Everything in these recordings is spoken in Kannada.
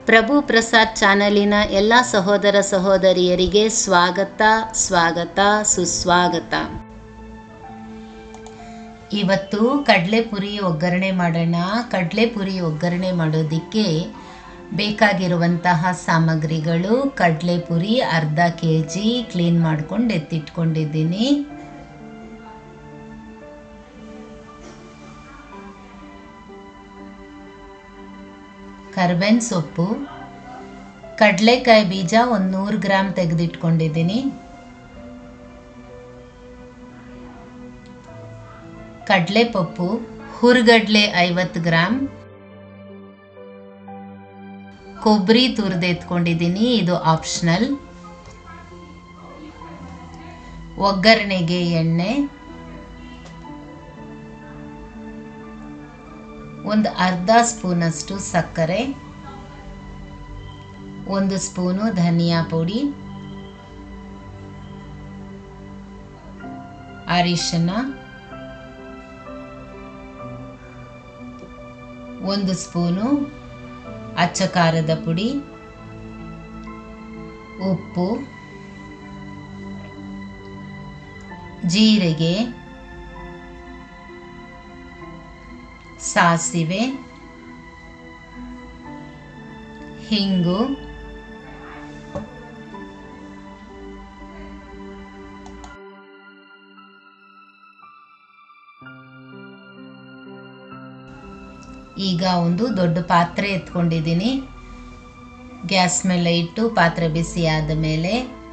ಪ್ರಭು ಪ್ರಸಾದ್ ಚಾನಲಿನ ಎಲ್ಲ ಸಹೋದರ ಸಹೋದರಿಯರಿಗೆ ಸ್ವಾಗತ ಸ್ವಾಗತ ಸುಸ್ವಾಗತ ಇವತ್ತು ಕಡಲೆಪುರಿ ಒಗ್ಗರಣೆ ಮಾಡೋಣ ಕಡಲೆಪುರಿ ಒಗ್ಗರಣೆ ಮಾಡೋದಕ್ಕೆ ಬೇಕಾಗಿರುವಂತಹ ಸಾಮಗ್ರಿಗಳು ಕಡಲೆಪುರಿ ಅರ್ಧ ಕೆ ಜಿ ಕ್ಲೀನ್ ಮಾಡ್ಕೊಂಡು ಎತ್ತಿಟ್ಕೊಂಡಿದ್ದೀನಿ ಕರ್ಬೇನ್ ಸೊಪ್ಪು ಕಡಲೆಕಾಯಿ ಬೀಜ ಒಂದು ನೂರು ಗ್ರಾಮ್ ತೆಗೆದಿಟ್ಕೊಂಡಿದ್ದೀನಿ ಕಡಲೆಪಪ್ಪು ಹುರ್ಗಡ್ಲೆ ಐವತ್ತು ಗ್ರಾಮ್ ಕೊಬ್ಬರಿ ತುರಿದು ಎತ್ಕೊಂಡಿದ್ದೀನಿ ಇದು ಆಪ್ಷನಲ್ ಒಗ್ಗರಣೆಗೆ ಎಣ್ಣೆ ಒಂದು ಅರ್ಧ ಸ್ಪೂನಷ್ಟು ಸಕ್ಕರೆ ಒಂದು ಸ್ಪೂನು ಧನಿಯಾ ಪುಡಿ ಅರಿಶಿನ ಒಂದು ಸ್ಪೂನು ಅಚ್ಚ ಖಾರದ ಪುಡಿ ಉಪ್ಪು ಜೀರಿಗೆ ಸಾಸಿವೆ ಹಿಂಗು ಈಗ ಒಂದು ದೊಡ್ಡ ಪಾತ್ರೆ ಎತ್ಕೊಂಡಿದ್ದೀನಿ ಗ್ಯಾಸ್ ಮೇಲೆ ಇಟ್ಟು ಪಾತ್ರೆ ಬಿಸಿ ಆದ ಮೇಲೆ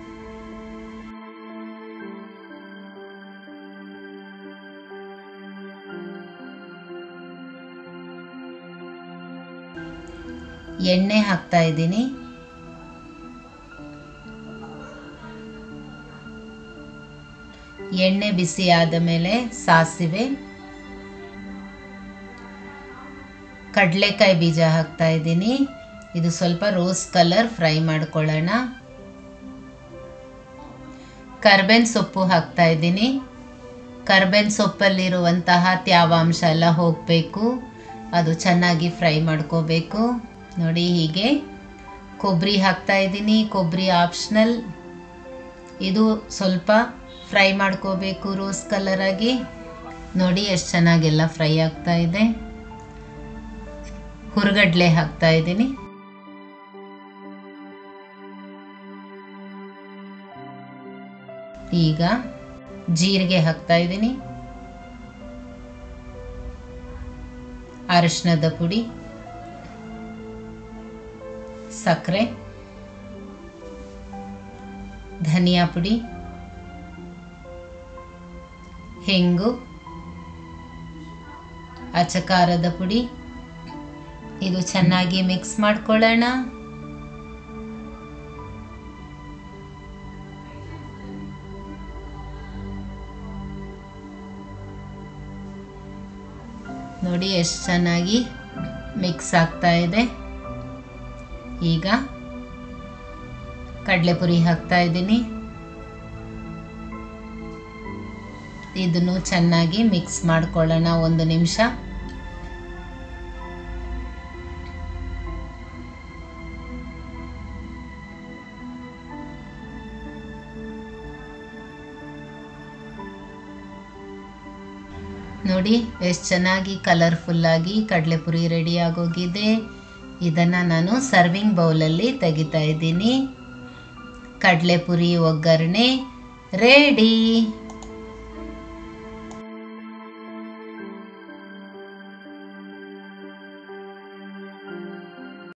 ಎಣ್ಣೆ ಹಾಕ್ತಾ ಇದ್ದೀನಿ ಎಣ್ಣೆ ಬಿಸಿ ಆದ ಮೇಲೆ ಸಾಸಿವೆ ಕಡಲೆಕಾಯಿ ಬೀಜ ಹಾಕ್ತಾ ಇದ್ದೀನಿ ಇದು ಸ್ವಲ್ಪ ರೋಸ್ ಕಲರ್ ಫ್ರೈ ಮಾಡ್ಕೊಳ್ಳೋಣ ಕರ್ಬೇನ್ ಸೊಪ್ಪು ಹಾಕ್ತಾ ಇದ್ದೀನಿ ಕರ್ಬೇನ್ ಸೊಪ್ಪಲ್ಲಿರುವಂತಹ ತ್ಯಾವಾಂಶ ಎಲ್ಲ ಹೋಗಬೇಕು ಅದು ಚೆನ್ನಾಗಿ ಫ್ರೈ ಮಾಡ್ಕೋಬೇಕು ನೋಡಿ ಹೀಗೆ ಕೊಬ್ಬರಿ ಹಾಕ್ತಾ ಇದ್ದೀನಿ ಕೊಬ್ಬರಿ ಆಪ್ಷನಲ್ ಇದು ಸ್ವಲ್ಪ ಫ್ರೈ ಮಾಡ್ಕೋಬೇಕು ರೋಸ್ ಕಲರ್ ಆಗಿ ನೋಡಿ ಎಷ್ಟು ಚೆನ್ನಾಗೆಲ್ಲ ಫ್ರೈ ಆಗ್ತಾ ಇದೆ ಹುರ್ಗಡ್ಲೆ ಹಾಕ್ತಾ ಇದ್ದೀನಿ ಈಗ ಜೀರಿಗೆ ಹಾಕ್ತಾ ಇದ್ದೀನಿ ಅರಿಶಿನದ ಪುಡಿ ಸಕ್ಕರೆ ಧನಿಯಾ ಪುಡಿ ಹೆಂಗು ಅಚಕಾರದ ಪುಡಿ ಇದು ಚೆನ್ನಾಗಿ ಮಿಕ್ಸ್ ಮಾಡ್ಕೊಳ್ಳೋಣ ನೋಡಿ ಎಷ್ಟು ಚೆನ್ನಾಗಿ ಮಿಕ್ಸ್ ಆಗ್ತಾ ಇದೆ ಈಗ ಕಡಲೆಪುರಿ ಹಾಕ್ತಾ ಇದ್ದೀನಿ ಇದನ್ನು ಚೆನ್ನಾಗಿ ಮಿಕ್ಸ್ ಮಾಡ್ಕೊಳ್ಳೋಣ ಒಂದು ನಿಮಿಷ ನೋಡಿ ಎಷ್ಟು ಚೆನ್ನಾಗಿ ಕಲರ್ಫುಲ್ಲಾಗಿ ಕಡಲೆಪುರಿ ರೆಡಿ ಆಗೋಗಿದೆ ಇದನ್ನು ನಾನು ಸರ್ವಿಂಗ್ ಬೌಲಲ್ಲಿ ತೆಗಿತಾ ಇದ್ದೀನಿ ಕಡಲೆಪುರಿ ಒಗ್ಗರಣೆ ರೆಡಿ